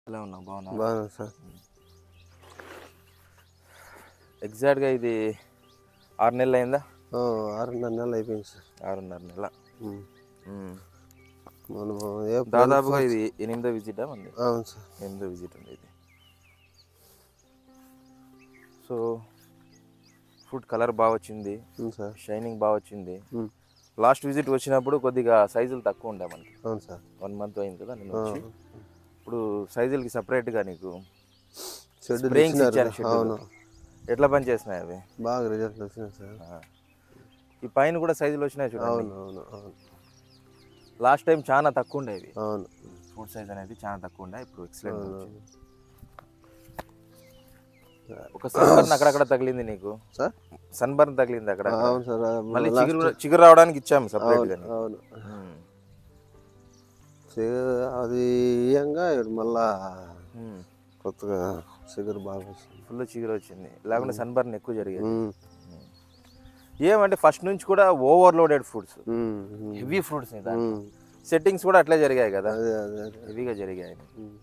ఎలా ఉన్నావు బాగున్నా బాగున్నా సార్ ఎగ్జాక్ట్గా ఇది ఆరు నెలలు అయిందా ఆ, ఆరున్నర నెలలు అయిపోయింది సార్ ఆరున్నర నెల ఉమ్. ఉమ్. మనం ఏప్రిల్ దాదాపుగా ఇది ఎనిమిదో విజిట్ ఉంది అవును సార్ ఎనిమిదో విజిట్ ఉంది ఇది సో ఫుడ్ కలర్ బాగా వచ్చింది అవును సార్ షైనింగ్ బాగా వచ్చింది ఉమ్. లాస్ట్ విజిట్ వచ్చినప్పుడు కొద్దిగా సైజులు తక్కువ ఉండే మనకి అవును సార్ వన్ మంత్ అయింది కదా నేను ఆ, వచ్చి ఇప్పుడు సైజులకి సపరేట్గా నీకు షెడ్యూల్ స్ప్రేయింగ్స్ ఇచ్చినారు ఇచ్చారు అవును schedule. ఎట్లా పని చేస్తున్నాయి అవి బాగా రిజల్ట్ వచ్చినాయి సార్ ఆ. ఈ పైన కూడా సైజులు వచ్చినాయి చూడండి అవును అవును అవును లాస్ట్ టైం చాలా తక్కువ ఉండేవి అవును ఫుడ్ సైజ్ అనేది చాలా తక్కువ ఉండే ఇప్పుడు ఎక్సలెంట్ అవును. ఒక సన్బర్న్ అక్కడక్కడ తగిలింది నీకు సార్ సన్బర్న్ తగిలింది అక్కడ అవును సార్ మళ్ళీ చిగురు కూడా- చిగురు రావడానికి ఇచ్చాము సపరేట్ గా అవును సి- అది ఇయ్యంగా ఇప్పుడు మళ్ళా కొత్తగా షుగర్ బాగా వచ్చింది ఫుల్ చిగురు వచ్చింది లేకుంటే సన్బర్న్ ఎక్కువ జరిగేది ఉమ్, ఏమంటే ఫస్ట్ నుంచి కూడా overloaded fruits um, um, heavy fruits um. Settings కూడా అట్లే జరిగాయి కదా అదే అదే అదే హెవీగా జరిగాయి ఉమ్.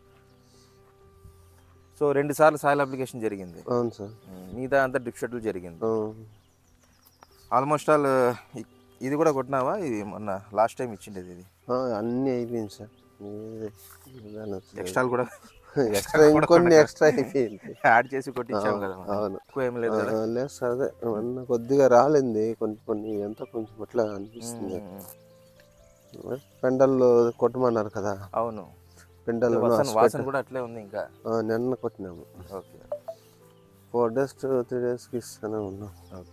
సో రెండు సార్లు సాయిల్ అప్లికేషన్ జరిగింది అవును సార్ ఉమ్, మిగతా అంతా డ్రిప్ షెడ్యూల్ జరిగింది అవును. ఆల్మోస్ట్ ఆల్ ఇది కూడా కొట్టినావా ఇది మొన్న లాస్ట్ టైం ఇచ్చిండేది ఇది ఆ, అన్నీ అయిపోయింది సార్ ఇది- ఇదాని వచ్చింది. ఎక్స్ట్రాలు కూడా ఎక్స్ట్రా ఇంకొన్ని ఎక్స్ట్రా అయిపోయింది యాడ్ చేసి కొట్టించాము కదా మనం. అవును ఎక్కువ ఏం లేదు కదా ఆ, లేదు సార్ అదే మొన్న కొద్దిగా రాలింది కొన్ని కొన్ని ఎంత కొంచెం అట్లా అనిపిస్తుంది ఉమ్, పెండల్లో కొట్టమన్నారు కదా అవును పెండల్లో వాసన వాసన కూడా అట్లే ఉంది ఇంకా నిన్న కొట్టినాము ఓకే ఫోర్ డేస్ త్రీ డేస్కి ఇస్తూనే ఉన్నాం okay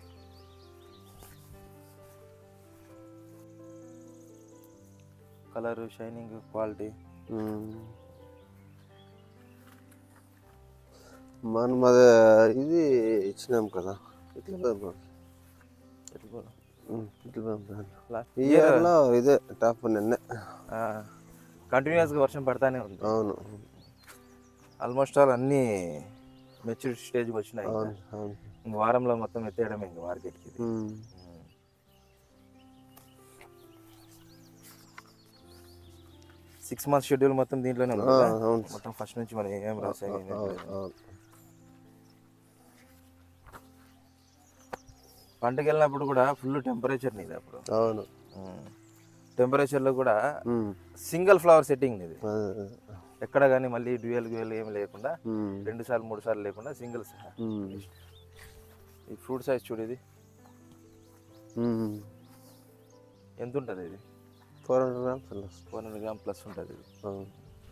colour shining quality um. మనం అదే ఇది ఇచ్చినాం కదా ఇట్లా ఉమ్, ఇట్లా ఈ ఇయర్లో ఇదే టాప్ నిన్నే కంటిన్యూస్గా వర్షం పడతానే ఉంది అవును ఆల్మోస్ట్ ఆల్ అన్ని మెచ్యూరిటీ స్టేజ్కి వచ్చినాయి ఇంకా. అవును అవును ఇంక వారంలో మొత్తం ఎత్తేయడమే ఇంకా మార్కెట్కి ఇది ఉమ్. సిక్స్ మంత్స్ షెడ్యూల్ మొత్తం దీంట్లోనే ఉంది ఆ, కదా? అవును మొత్తం ఫస్ట్ నుంచి మనం ఏం రాసాయి ఏం అవును లేదు. అవును పంటకి వెళ్ళినప్పుడు కూడా ఫుల్ టెంపరేచర్ నీది అప్పుడు అవును టెంపరేచర్లో కూడా ఉమ్. సింగిల్ ఫ్లవర్ సెట్టింగ్ ఇది అదే, అదే. ఎక్కడ కానీ మళ్ళీ డ్యూయల్ డ్యూయల్ ఏమి లేకుండా ఉమ్. రెండు సార్లు మూడు సార్లు లేకుండా సింగిల్ ఉమ్. ఈ ఫ్రూట్ సైజ్ చూడు ఇది ఉమ్. ఎంత ఉంటుంది ఇది ఫోర్ హండ్రెడ్ గ్రామ్స్ అలా వస్తుంది. ఫోర్ హండ్రెడ్ గ్రామ్ ప్లస్ ఉంటుంది ఇది అవును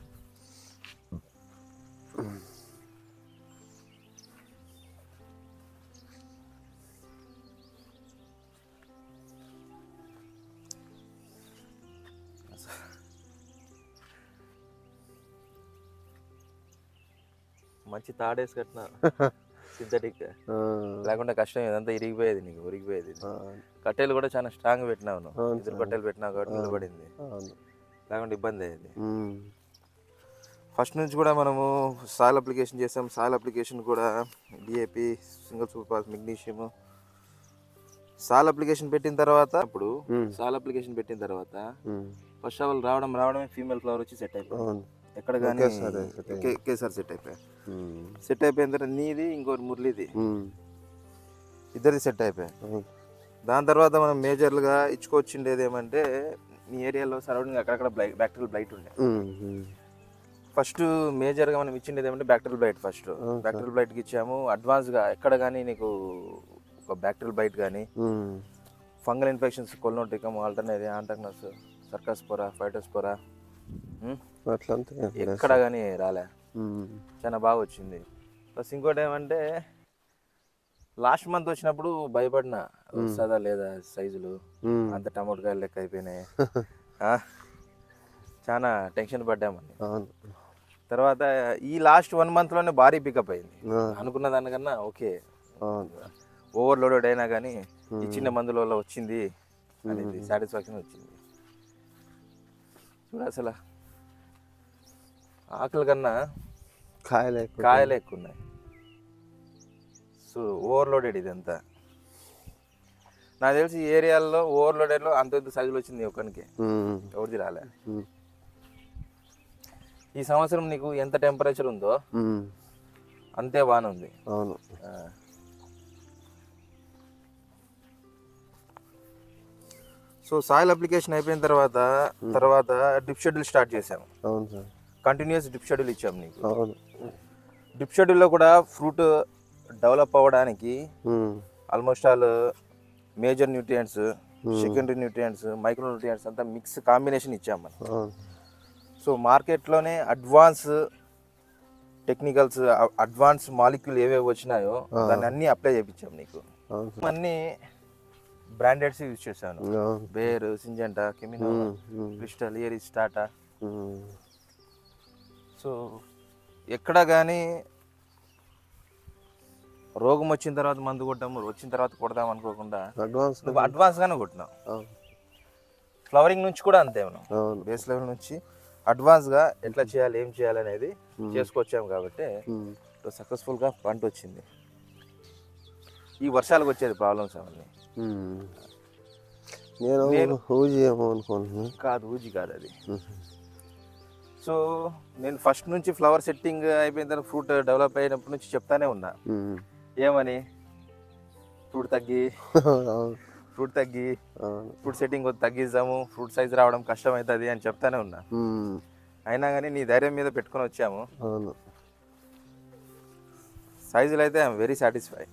మంచి తాడేసి కట్టిన సింథటిక్ ఆ, లేకుండా కష్టం ఇదంతా ఇరిగిపోయేది నీకు ఉరిగిపోయేది ఇది. ఆ, కట్టెలు కూడా చాలా స్ట్రాంగ్ పెట్టినావు నువ్వు అవును ఇద్దరు సార్. కట్టెలు పెట్టినావు కాబట్టి నిలబడింది అవును లేకుంటే ఇబ్బంది అయ్యేది ఉమ్. ఫస్ట్ నుంచి కూడా మనము సాయిల్ అప్లికేషన్ చేసాం సాయిల్ అప్లికేషన్ కూడా డిఏపి సింగిల్ సూపర్ మెగ్నీషియం సాల్ అప్లికేషన్ పెట్టిన తర్వాత ఇప్పుడు ఉమ్. సాల్ అప్లికేషన్ పెట్టిన తర్వాత ఉమ్. ఫస్ట్ ఆఫ్ ఆల్ రావడం రావడమే ఫీమేల్ ఫ్లవర్ వచ్చి సెట్ అయిపోయింది అవును ఎక్కడ కానీ ఒకేసారి set అయింది. ఒకేసారి సెట్ అయిపోయాయి ఉమ్. సెట్ అయిపోయిన తర్వాత నీది ఇంకోటి మురళిది ఉమ్. ఇద్దరిది సెట్ అయిపోయాయి అవును. దాని తర్వాత మనం మేజర్లుగా ఇచ్చుకొచ్చిండేది ఏమంటే మీ ఏరియాలో సరౌండింగ్ అక్కడక్కడ బ్లైట్ బ్యాక్టీరియల్ బ్లైట్ ఉండే ఉమ్. ఉమ్. ఫస్ట్ మేజర్గా మనం ఇచ్చిండేది ఏమంటే బ్యాక్టీరియల్ బ్లైట్ ఫస్ట్ అవును సార్. బ్యాక్టీరియల్ బ్లైట్కి ఇచ్చాము అడ్వాన్స్గా ఎక్కడ కానీ నీకు ఒక బ్యాక్టీరియల్ బ్లైట్ కానీ ఉమ్. ఫంగల్ ఇన్ఫెక్షన్స్ కొల్నోటికమ్ ఆల్టర్నేది ఆంటర్నస్ సర్కస్పోరా ఫైటోస్పోరా అట్లంతా ఏం లేదు. ఎక్కడ కానీ రాలే ఉమ్. చాలా బాగా వచ్చింది ప్లస్ ఇంకోటి ఏమంటే లాస్ట్ మంత్ వచ్చినప్పుడు భయపడిన వస్తుందా లేదా సైజులు ఉమ్. అంత టమోటకాయలు లెక్క అయిపోయినాయి ఆ? చాలా టెన్షన్ పడ్డామని అవును తర్వాత ఈ లాస్ట్ వన్ మంత్లోనే భారీ పికప్ అయింది ఆ, అనుకున్న దానికన్నా ఓకే అవును ఓవర్లోడెడ్ అయినా కానీ ఇచ్చిన మందుల వల్ల వచ్చింది అనేది సాటిస్ఫాక్షన్ వచ్చింది చూడు అసలు ఆకలి కన్నా కాయలు ఎక్కువ కాయలే ఎక్కువ ఉన్నాయి సో ఓవర్లోడెడ్ ఇదంతా నాకు తెలిసి ఈ ఏరియాల్లో ఓవర్లోడెడ్లో అంత ఇంత సైజులు వచ్చింది ఒకరికి ఉమ్. ఎవరిది రాలే ఉమ్. ఈ సంవత్సరం నీకు ఎంత టెంపరేచర్ ఉందో ఉమ్. అంతే బాగానే ఉంది అవును ఆ. సో సాయిల్ అప్లికేషన్ అయిపోయిన తర్వాత తర్వాత డ్రిప్ షెడ్యూల్ స్టార్ట్ చేసాము అవును సార్ కంటిన్యూస్ డ్రిప్ షెడ్యూల్ ఇచ్చాము నీకు అవును డ్రిప్ షెడ్యూల్లో కూడా ఫ్రూట్ డెవలప్ అవ్వడానికి um. Almost all major nutrients secondary nutrients micro nutrients అంతా మిక్స్ కాంబినేషన్ ఇచ్చాము మనం అవును సో మార్కెట్లోనే అడ్వాన్స్ టెక్నికల్స్ అడ్వాన్స్ మాలిక్యూల్ ఏవేవి వచ్చినాయో దాన్ని అన్నీ అప్లై చేయించాం నీకు అవును సార్ అన్నీ బ్రాండెడ్స్ యూజ్ చేశాను అవును బేర్ సింజంటా కెమినో ఉమ్, ఉమ్, క్రిస్టల్ ఇయరిస్ టాటా ఉమ్. సో ఎక్కడ కానీ రోగం వచ్చిన తర్వాత మందు కొట్టాము వచ్చిన తర్వాత కొడదాం అనుకోకుండా అడ్వాన్స్ నువ్వు అడ్వాన్స్గానే కొట్టినావు అవును ఫ్లవరింగ్ నుంచి కూడా అంతే మనం అవును బేస్ లెవెల్ నుంచి అడ్వాన్స్గా ఎట్లా చేయాలి ఏం చేయాలి అనేది చేసుకొచ్చాము కాబట్టి ఉమ్. ఇప్పుడు సక్సెస్ఫుల్గా పంట వచ్చింది ఈ వర్షాలకు వచ్చేది ప్రాబ్లమ్స్ అవన్నీ ఉమ్. నేను ఊజి ఏమో అనుకుంటున్నాను కాదు ఊజి కాదు అది సో నేను ఫస్ట్ నుంచి ఫ్లవర్ సెట్టింగ్ అయిపోయిన తర్వాత ఫ్రూట్ డెవలప్ అయినప్పటి నుంచి చెప్తానే ఉన్నా ఉమ్. ఏమని ఫ్రూట్ తగ్గి అవును ఫ్రూట్ తగ్గి అవును ఫ్రూట్ సెట్టింగ్ తగ్గిద్దాము ఫ్రూట్ సైజ్ రావడం కష్టం అవుతుంది అని చెప్తానే ఉన్నా ఉమ్. అయినా కానీ నీ ధైర్యం మీద పెట్టుకొని వచ్చాము అవును సైజులు అయితే ఐఎమ్ వెరీ సాటిస్ఫై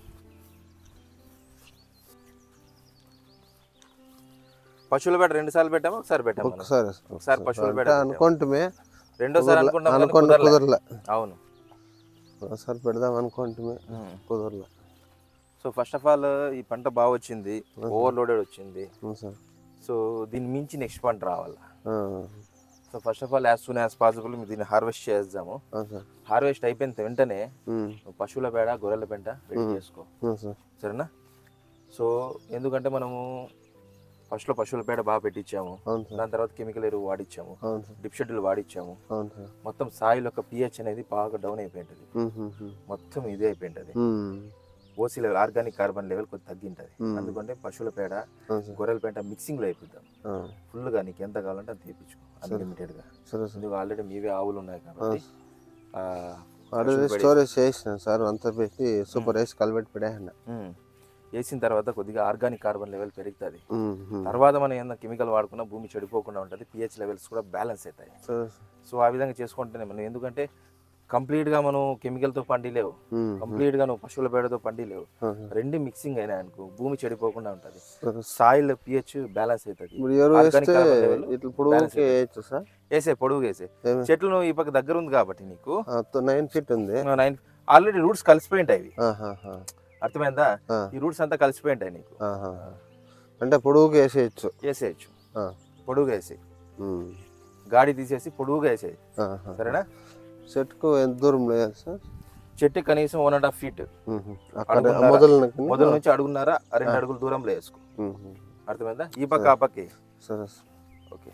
పశువుల బెడ రెండు సార్లు పెట్టాము ఒకసారి పెట్టాము మనం. ఒకసారి ఒకసారి పశువుల బెడ అంటే అనుకుంటుమే రెండోసారి అనుకున్నాం కానీ అనుకున్న కుదరలే. కుదరలే అవును ఒకసారి పెడదాం అనుకుంటుమే ఉమ్. కుదరలే సో ఫస్ట్ ఆఫ్ ఆల్ ఈ పంట బాగా వచ్చింది ఓవర్లోడెడ్ వచ్చింది అవును సార్ సో దీని మించి నెక్స్ట్ పంట రావాలి ఆ, so first of all as soon as possible మీరు దీన్ని హార్వెస్ట్ చేద్దాము అవును సార్ హార్వెస్ట్ అయిపోయిన వెంటనే ఉమ్. నువ్వు పశువుల పేడ గొర్రెల పెంట రెడీ చేసుకో అవును సార్ సరేనా సో ఎందుకంటే మనము ఫస్ట్లో పశువుల పేడ బాగా పెట్టించాము అవును సార్ దాని తర్వాత కెమికల్ ఎరువు వాడిచ్చాము అవును సార్ డిప్ షెడ్యూల్ వాడిచ్చాము అవును సార్ మొత్తం సాయిల్ యొక్క పిహెచ్ అనేది బాగా డౌన్ అయిపోయింటుంది ఉమ్, ఉమ్, ఉమ్. మొత్తం ఇదే అయిపోయింటుంది um. OC level organic carbon level కొద్ది తగ్గింటుంది Hmm. అందుకంటే పశువుల పేడ అవును సార్ గొర్రెల పేడ మిక్సింగ్లో అయిపోద్దాం ఆ, ఫుల్గా నీకు ఎంత కావాలంటే అంత తెప్పించుకో అన్లిమిటెడ్గా సరే సార్ ఎందుకు ఆల్రెడీ మీవే ఆవులు ఉన్నాయి కాబట్టి ఆ, ఆల్రెడీ స్టోరేజ్ చేసిన సార్ అంతా పెట్టి సూపర్ వేసి కలిపెట్టి పెట్టేసిన ఉమ్, వేసిన తర్వాత కొద్దిగా ఆర్గానిక్ కార్బన్ లెవెల్ పెరుగుతుంది ఉమ్, ఉమ్. తర్వాత మనం ఏదైనా కెమికల్ వాడుకున్నా భూమి చెడిపోకుండా ఉంటుంది పిహెచ్ లెవెల్స్ కూడా బ్యాలెన్స్ అవుతాయి సరే సార్ సో ఆ విధంగా చేసుకుంటేనే మనం ఎందుకంటే కంప్లీట్గా మనం కెమికల్తో పండిలేవు ఉమ్, కంప్లీట్గా నువ్వు పశువుల పేడతో పండిలేవు ఆహా. రెండు మిక్సింగ్ అయినాయి అనుకో భూమి చెడిపోకుండా ఉంటుంది సరే సార్. సాయిల్ పిహెచ్ బ్యాలెన్స్ అవుతుంది ఇప్పుడు ఎరువు Organic వేస్తే carbon level ఇట్లా పొడుగుకి వేయచ్చు సార్ వేసే పొడుగు వేసే ఏమి? చెట్లు నువ్వు ఈ పక్క దగ్గర ఉంది కాబట్టి నీకు నైన్ ఫీట్ ఉంది నైన్ ఆల్రెడీ రూట్స్ కలిసిపోయి ఉంటాయి ఇవి. ఆహాహా. అర్థమైందా ఆ. ఈ రూట్స్ అంతా కలిసిపోయి ఉంటాయి నీకు ఆహాహా. అంటే పొడుగుకి వేసేయచ్చు వేసేయచ్చు ఆ. పొడుగు వేసి ఉమ్. గాడి తీసేసి పొడుగుగా వేసేయి ఆహా. సరేనా చెట్టుకు ఎంత దూరం లేదు సార్ చెట్టు కనీసం వన్ అండ్ హాఫ్ ఫీట్ ఉహు. అక్కడ అడుగున్నర. మొదలు మొదల నుంచి అడుగున్నారా రెండు అడుగుల దూరంలో వేసుకో అర్థమైందా ఈ పక్క ఆ పక్కి సరే సార్ ఓకే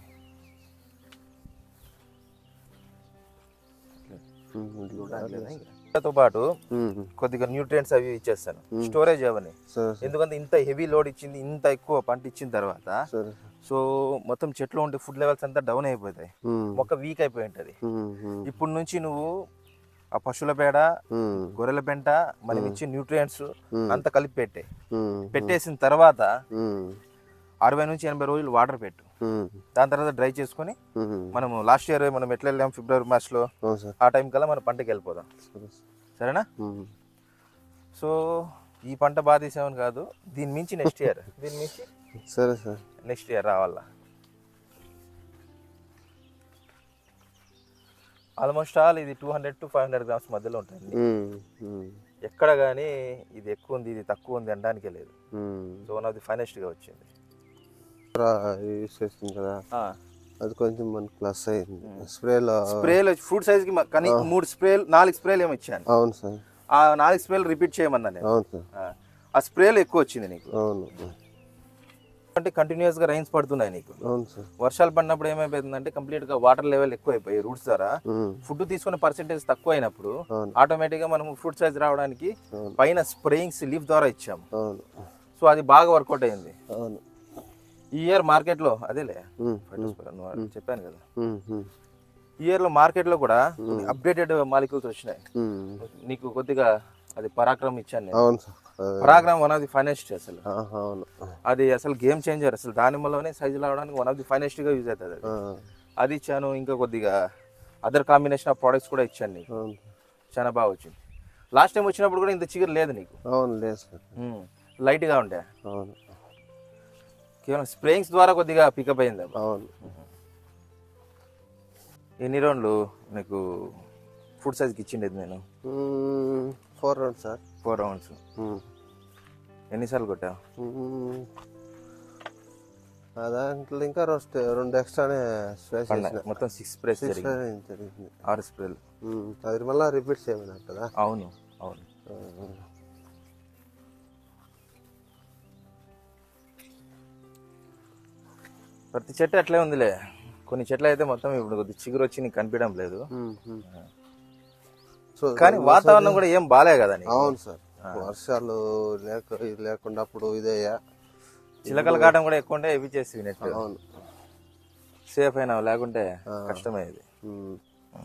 ఉమ్, ఇట్లా తో పాటు ఉమ్, కొద్దిగా న్యూట్రియంట్స్ అవి ఇచ్చేస్తాను స్టోరేజ్ అవన్నీ సరే సార్ ఎందుకంటే ఇంత హెవీ లోడ్ ఇచ్చింది ఇంత ఎక్కువ పంట ఇచ్చిన తర్వాత సరే సార్ సో మొత్తం చెట్లు ఉండే ఫుడ్ లెవెల్స్ అంతా డౌన్ అయిపోతాయి ఉమ్, మొక్క వీక్ అయిపోయి ఉంటుంది ఉమ్, ఉమ్, ఇప్పటి నుంచి నువ్వు ఆ పశువుల పేడ ఉమ్, గొర్రెల పెంట మనం ఇచ్చే న్యూట్రియంట్స్ Hmm. అంతా కలిపి పెట్టే ఉమ్, పెట్టేసిన తర్వాత ఉమ్, అరవై నుంచి ఎనభై రోజులు వాటర్ పెట్టు ఉమ్, దాని తర్వాత డ్రై చేసుకొని ఉమ్. మనము లాస్ట్ ఇయర్ మనం ఎట్లా వెళ్ళాం ఫిబ్రవరి మార్చ్లో అవును సార్ ఆ టైం కల్లా మన పంటకి వెళ్ళిపోదాం సరే సార్ సరేనా ఉమ్, సో ఈ పంట బాగా తీసామని కాదు దీని మించి నెక్స్ట్ ఇయర్ దీని మించి సరే సార్ నెక్స్ట్ ఇయర్ రావాలా ఆల్మోస్ట్ ఆల్ ఇది two hundred to five hundred grams మధ్యలో ఉంటుంది ఉమ్, ఉమ్, ఎక్కడ కానీ ఇది ఎక్కువ ఉంది ఇది తక్కువ ఉంది అనడానికే లేదు um. So one of the ఫైనెస్ట్గా వచ్చింది రా, యూస్ చేస్తుంది కదా అది కొంచెం మనకు ప్లస్ అయింది స్ప్రేలో స్ప్రేలు ఫ్రూట్ సైజ్కి కానీ మూడు స్ప్రేలు నాలుగు స్ప్రేలు ఏమి ఇచ్చాను అవును సార్ ఆ నాలుగు స్ప్రేలు రిపీట్ చేయమన్నా నేను అవును సార్ ఆ, ఆ స్ప్రేలు ఎక్కువ వచ్చింది నీకు అవును అంటే కంటిన్యూస్గా రైన్స్ పడుతున్నాయి నీకు అవును సార్ వర్షాలు పడినప్పుడు ఏమైపోతుందంటే కంప్లీట్గా వాటర్ లెవెల్ ఎక్కువ అయిపోయి రూట్స్ ద్వారా ఉమ్, ఫుడ్ తీసుకునే పర్సెంటేజ్ తక్కువ అయినప్పుడు అవును ఆటోమేటిక్గా మనం ఫ్రూట్ సైజ్ రావడానికి అవును. పైన స్ప్రేయింగ్స్ లీఫ్ ద్వారా ఇచ్చాము అవును సో అది బాగా వర్కౌట్ అయింది అవును ఈ ఇయర్ మార్కెట్లో అదేలే ఉమ్, Phytospora, నువ్వు చెప్పాను కదా ఉమ్, ఉమ్, ఈ ఇయర్లో మార్కెట్లో కూడా అప్డేటెడ్ మాలిక్యూల్స్ వచ్చినాయి ఉమ్. నీకు కొద్దిగా అది పరాక్రమం ఇచ్చాను నేను అవును సార్ అదే. పరాక్రమం వన్ ఆఫ్ ది ఫైనెస్ట్ అసలు ఆహా, అవును అది అసలు గేమ్ చేంజర్ అసలు దానిమ్మలోనే సైజు రావడానికి వన్ ఆఫ్ ది ఫైనెస్ట్గా యూజ్ అవుతుంది అది ఆ, అది ఇచ్చాను ఇంకా కొద్దిగా అదర్ కాంబినేషన్ ఆఫ్ ప్రోడక్ట్స్ కూడా ఇచ్చాను నీకు అవును చాలా బాగా వచ్చింది లాస్ట్ టైం వచ్చినప్పుడు కూడా ఇంత చిగురు లేదు నీకు అవును లేదు సార్ లైట్గా ఉండే అవును కేవలం స్ప్రేయింగ్స్ ద్వారా కొద్దిగా పికప్ అయింది అబ్బా. అవును ఎన్ని రౌండ్లు నీకు ఫుడ్ సైజ్కి ఇచ్చిండేది నేను um, four round sir four rounds um. ఎన్నిసార్లు కొట్టావు ఉమ్. ఆ దాంట్లో ఇంకా రెండు రెండు ఎక్స్ట్రానే స్ప్రే పడినాయి. చేసిన మొత్తం సిక్స్ స్ప్రేస్ సిక్స్ జరిగింది స్ప్రే జరిగింది ఆరు స్ప్రేలు ఉమ్, అది మళ్ళీ రిపీట్ చేయమన్నారు కదా అవును అవును ఆ, ప్రతి చెట్టు అట్లే ఉందిలే కొన్ని చెట్లు అయితే మొత్తం ఇప్పుడు కొద్ది చిగురు వచ్చి నీకు కనిపించడం లేదు ఉమ్, ఉమ్. సో కానీ వాతావరణం కూడా ఏం బాలే కదా నీకు అవును సార్ వర్షాలు లేక ఇది లేకుండా అప్పుడు ఇదేయా చిలకల కాటం కూడా ఎక్కువ ఉంటే ఇవి చేసి నెట్ అవును సేఫ్ అయినా లేకుంటే కష్టమయ్యేది ఉమ్.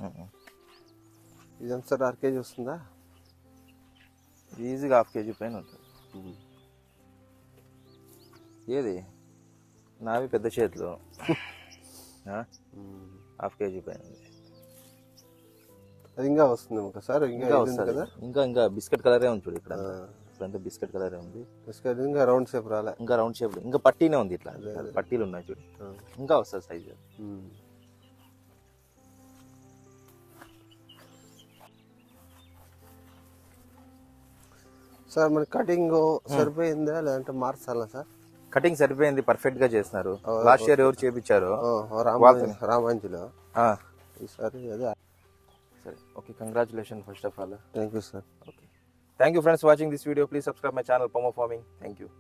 ఇదంతా సార్ ఆరు కేజీ వస్తుందా ఈజీగా హాఫ్ కేజీ పైన ఉంటుంది ఉమ్. ఏది నావి పెద్ద చేతులు ఆ? ఉమ్. హాఫ్ కేజీ పైన ఉంది అది ఇంకా వస్తుంది ఇంకా సార్ ఇంకా ఇంకా ఇది ఉంది వస్తుంది కదా ఇంకా ఇంకా బిస్కెట్ కలరే ఉంది చూడు ఇక్కడ ఇప్పుడంతా బిస్కెట్ కలరే ఉంది బిస్కెట్ ఇంకా రౌండ్ షేప్ రాలే ఇంకా రౌండ్ షేప్ ఇంకా పట్టీనే ఉంది ఇట్లా పట్టీలు ఉన్నాయి చూడు ఆ. ఇంకా వస్తుంది సైజు ఉమ్. సార్ మరి కటింగ్ సరిపోయిందా లేదంటే మార్చాలా సార్ కటింగ్ సరిపోయింది పర్ఫెక్ట్ గా చేస్తున్నారు లాస్ట్ ఇయర్ ఎవరు చేపించారు ఓ, రామాంజ రామాంజలో ఈసారి అదే సరే okay congratulation first of all thank you sir okay thank you friends watching this video please subscribe my channel పొమో ఫార్మింగ్ థ్యాంక్ యూ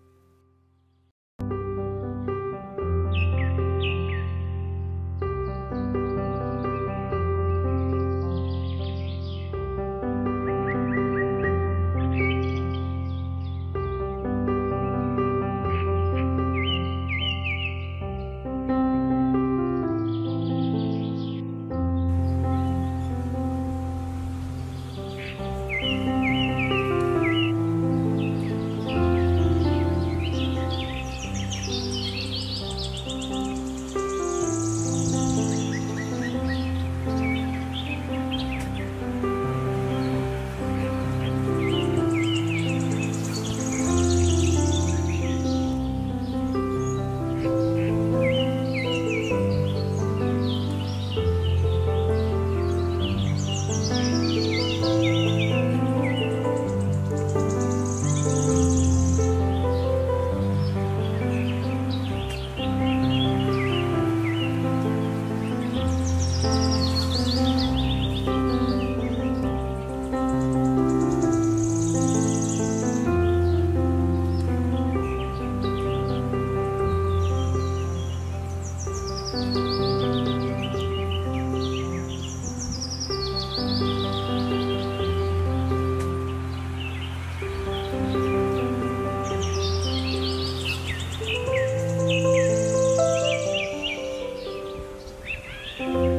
Thank